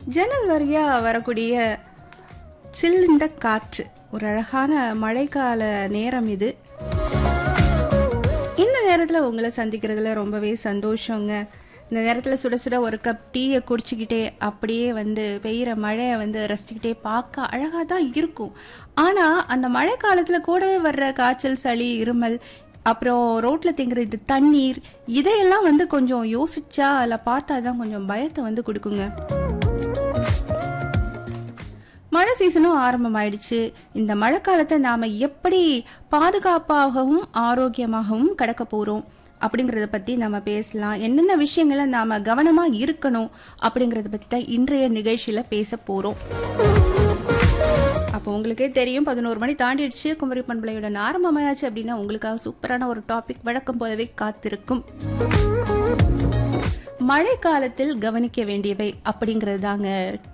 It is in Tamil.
ஜன்னல் வழியா வரக்கூடிய சில்லுண்ட காற்று ஒரு அழகான மழைக்கால நேரம் இது இந்த நேரத்தில் உங்களை சந்திக்கிறதுல ரொம்பவே சந்தோஷங்க இந்த நேரத்தில் சுட சுட ஒரு கப் டீயை குடிச்சிக்கிட்டே அப்படியே வந்து பெய்கிற மழையை வந்து ரசிச்சுக்கிட்டே பார்க்க அழகாக தான் இருக்கும் ஆனால் அந்த மழை காலத்தில் கூடவே வர்ற காய்ச்சல் சளி இருமல் அப்புறம் ரோட்டில் தேங்குற இது தண்ணீர் இதையெல்லாம் வந்து கொஞ்சம் யோசிச்சா இல்லை பார்த்தா தான் கொஞ்சம் பயத்தை வந்து கொடுக்குங்க மழை சீசனும் ஆரம்பமாயிடுச்சு இந்த மழை காலத்தை நாம எப்படி பாதுகாப்பாகவும் ஆரோக்கியமாகவும் கடக்க போறோம் அப்படிங்கறத பத்தி நாம பேசலாம் என்னென்ன விஷயங்களை நாம கவனமா இருக்கணும் அப்படிங்கறத பத்தி தான் இன்றைய நிகழ்ச்சியில பேச போறோம் அப்போ உங்களுக்கே தெரியும் பதினோரு மணி தாண்டிடுச்சு குமரி பண்பலையுடன் ஆரம்பமாயாச்சு அப்படின்னா உங்களுக்காக சூப்பரான ஒரு டாபிக் வழக்கம் போலவே காத்திருக்கும் மழை காலத்தில் கவனிக்க வேண்டியவை அப்படிங்கிறது தாங்க